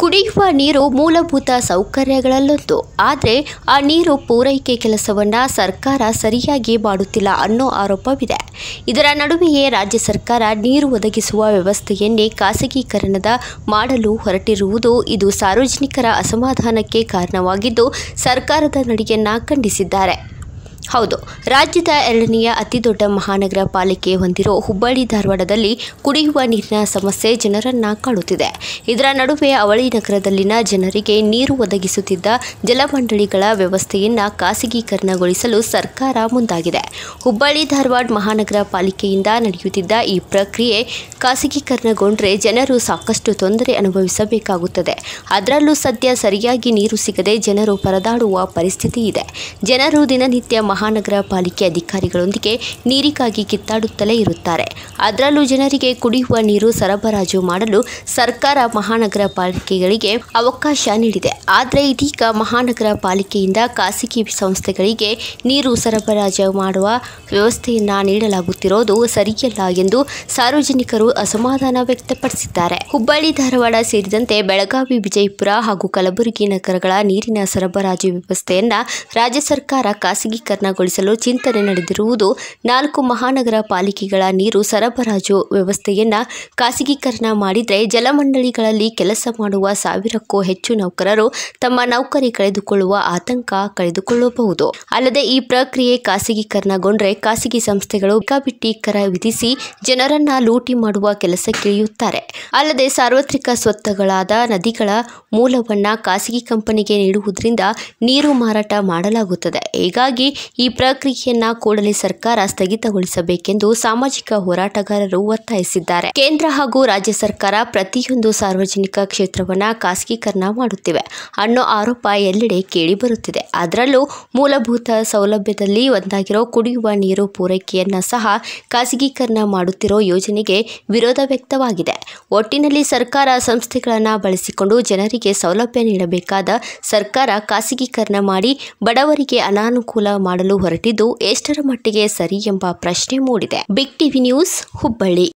ಕುಡಿಯುವ ನೀರು ಮೂಲಭೂತ ಸೌಕರ್ಯಗಳಲ್ಲೊಂದು ಆದರೆ ಆ ನೀರು ಪೂರೈಕೆ ಕೆಲಸವನ್ನ ಸರ್ಕಾರ ಸರಿಯಾಗಿ ಮಾಡುತ್ತಿಲ್ಲ ಅನ್ನೋ ಆರೋಪವಿದೆ ಇದರ ನಡುವೆಯೇ ರಾಜ್ಯ ಸರ್ಕಾರ ನೀರು ಒದಗಿಸುವ ವ್ಯವಸ್ಥೆಯನ್ನೇ ಖಾಸಗೀಕರಣದ ಮಾಡಲು ಹೊರಟಿರುವುದು ಇದು ಸಾರ್ವಜನಿಕರ ಅಸಮಾಧಾನಕ್ಕೆ ಕಾರಣವಾಗಿದ್ದು ಸರ್ಕಾರದ ನಡೆಯನ್ನ ಖಂಡಿಸಿದ್ದಾರೆ ಹೌದು ರಾಜ್ಯದ ಎರಡನೆಯ ಅತಿದೊಡ್ಡ ಮಹಾನಗರ ಪಾಲಿಕೆ ಹೊಂದಿರೋ ಹುಬ್ಬಳ್ಳಿ ಧಾರವಾಡದಲ್ಲಿ ಕುಡಿಯುವ ನೀರಿನ ಸಮಸ್ಯೆ ಜನರನ್ನ ಕಾಡುತ್ತಿದೆ ಇದರ ನಡುವೆ ಅವಳಿ ನಗರದಲ್ಲಿನ ಜನರಿಗೆ ನೀರು ಒದಗಿಸುತ್ತಿದ್ದ ಜಲಮಂಡಳಿಗಳ ವ್ಯವಸ್ಥೆಯನ್ನ ಖಾಸಗೀಕರಣಗೊಳಿಸಲು ಸರ್ಕಾರ ಮುಂದಾಗಿದೆ ಹುಬ್ಬಳ್ಳಿ ಧಾರವಾಡ ಮಹಾನಗರ ಪಾಲಿಕೆಯಿಂದ ನಡೆಯುತ್ತಿದ್ದ ಈ ಪ್ರಕ್ರಿಯೆ ಖಾಸಗೀಕರಣಗೊಂಡ್ರೆ ಜನರು ಸಾಕಷ್ಟು ತೊಂದರೆ ಅನುಭವಿಸಬೇಕಾಗುತ್ತದೆ ಅದರಲ್ಲೂ ಸದ್ಯ ಸರಿಯಾಗಿ ನೀರು ಸಿಗದೆ ಜನರು ಪರದಾಡುವ ಪರಿಸ್ಥಿತಿ ಇದೆ ಜನರು ದಿನನಿತ್ಯ ಮಹಾನಗರ ಪಾಲಿಕೆ ಅಧಿಕಾರಿಗಳೊಂದಿಗೆ ನೀರಿಗಾಗಿ ಕಿತ್ತಾಡುತ್ತಲೇ ಇರುತ್ತಾರೆ ಅದರಲ್ಲೂ ಜನರಿಗೆ ಕುಡಿಯುವ ನೀರು ಸರಬರಾಜು ಮಾಡಲು ಸರ್ಕಾರ ಮಹಾನಗರ ಪಾಲಿಕೆಗಳಿಗೆ ಅವಕಾಶ ನೀಡಿದೆ ಆದರೆ ಇದೀಗ ಮಹಾನಗರ ಪಾಲಿಕೆಯಿಂದ ಖಾಸಗಿ ಸಂಸ್ಥೆಗಳಿಗೆ ನೀರು ಸರಬರಾಜು ಮಾಡುವ ವ್ಯವಸ್ಥೆಯನ್ನ ನೀಡಲಾಗುತ್ತಿರೋದು ಸರಿಯಲ್ಲ ಎಂದು ಸಾರ್ವಜನಿಕರು ಅಸಮಾಧಾನ ವ್ಯಕ್ತಪಡಿಸಿದ್ದಾರೆ ಹುಬ್ಬಳ್ಳಿ ಧಾರವಾಡ ಸೇರಿದಂತೆ ಬೆಳಗಾವಿ ವಿಜಯಪುರ ಹಾಗೂ ಕಲಬುರಗಿ ನಗರಗಳ ನೀರಿನ ಸರಬರಾಜು ವ್ಯವಸ್ಥೆಯನ್ನ ರಾಜ್ಯ ಸರ್ಕಾರ ಖಾಸಗೀಕರಣಗೊಳಿಸಲು ಚಿಂತನೆ ನಡೆದಿರುವುದು ನಾಲ್ಕು ಮಹಾನಗರ ಪಾಲಿಕೆಗಳ ನೀರು ಸರಬರಾಜು ವ್ಯವಸ್ಥೆಯನ್ನ ಖಾಸಗೀಕರಣ ಮಾಡಿದರೆ ಜಲಮಂಡಳಿಗಳಲ್ಲಿ ಕೆಲಸ ಮಾಡುವ ಸಾವಿರಕ್ಕೂ ಹೆಚ್ಚು ನೌಕರರು ತಮ್ಮ ನೌಕರಿ ಕಳೆದುಕೊಳ್ಳುವ ಆತಂಕ ಕಳೆದುಕೊಳ್ಳಬಹುದು ಅಲ್ಲದೆ ಈ ಪ್ರಕ್ರಿಯೆ ಖಾಸಗೀಕರಣಗೊಂಡ್ರೆ ಖಾಸಗಿ ಸಂಸ್ಥೆಗಳು ಬೇಕಾಬಿಟ್ಟಿ ಕರ ವಿಧಿಸಿ ಜನರನ್ನ ಲೂಟಿ ಮಾಡುವ ಕೆಲಸಕ್ಕಿಳಿಯುತ್ತಾರೆ ಅಲ್ಲದೆ ಸಾರ್ವತ್ರಿಕ ಸ್ವತ್ತುಗಳಾದ ನದಿಗಳ ಮೂಲವನ್ನ ಖಾಸಗಿ ಕಂಪನಿಗೆ ನೀಡುವುದರಿಂದ ನೀರು ಮಾರಾಟ ಮಾಡಲಾಗುತ್ತದೆ ಹೀಗಾಗಿ ಈ ಪ್ರಕ್ರಿಯೆಯನ್ನ ಕೂಡಲೇ ಸರ್ಕಾರ ಸ್ಥಗಿತಗೊಳಿಸಬೇಕೆಂದು ಸಾಮಾಜಿಕ ಹೋರಾಟಗಾರರು ಒತ್ತಾಯಿಸಿದ್ದಾರೆ ಕೇಂದ್ರ ಹಾಗೂ ರಾಜ್ಯ ಸರ್ಕಾರ ಪ್ರತಿಯೊಂದು ಸಾರ್ವಜನಿಕ ಕ್ಷೇತ್ರವನ್ನ ಖಾಸಗೀಕರಣ ಮಾಡುತ್ತಿವೆ ಅನ್ನೋ ಆರೋಪ ಎಲ್ಲೆಡೆ ಕೇಳಿಬರುತ್ತಿದೆ ಅದರಲ್ಲೂ ಮೂಲಭೂತ ಸೌಲಭ್ಯದಲ್ಲಿ ಒಂದಾಗಿರೋ ಕುಡಿಯುವ ನೀರು ಪೂರೈಕೆಯನ್ನ ಸಹ ಖಾಸಗೀಕರಣ ಮಾಡುತ್ತಿರೋ ಯೋಜನೆಗೆ ವಿರೋಧ ವ್ಯಕ್ತವಾಗಿದೆ ಒಟ್ಟಿನಲ್ಲಿ ಸರ್ಕಾರ ಸಂಸ್ಥೆಗಳನ್ನು ಬಳಸಿಕೊಂಡು ಜನರಿಗೆ ಸೌಲಭ್ಯ ನೀಡಬೇಕಾದ ಸರ್ಕಾರ ಖಾಸಗೀಕರಣ ಮಾಡಿ ಬಡವರಿಗೆ ಅನಾನುಕೂಲ ಮಾಡಲು ಹೊರಟಿದ್ದು ಎಷ್ಟರ ಮಟ್ಟಿಗೆ ಸರಿ ಎಂಬ ಪ್ರಶ್ನೆ ಮೂಡಿದೆ ಬಿಗ್ ಟಿವಿ ನ್ಯೂಸ್ ಹುಬ್ಬಳ್ಳಿ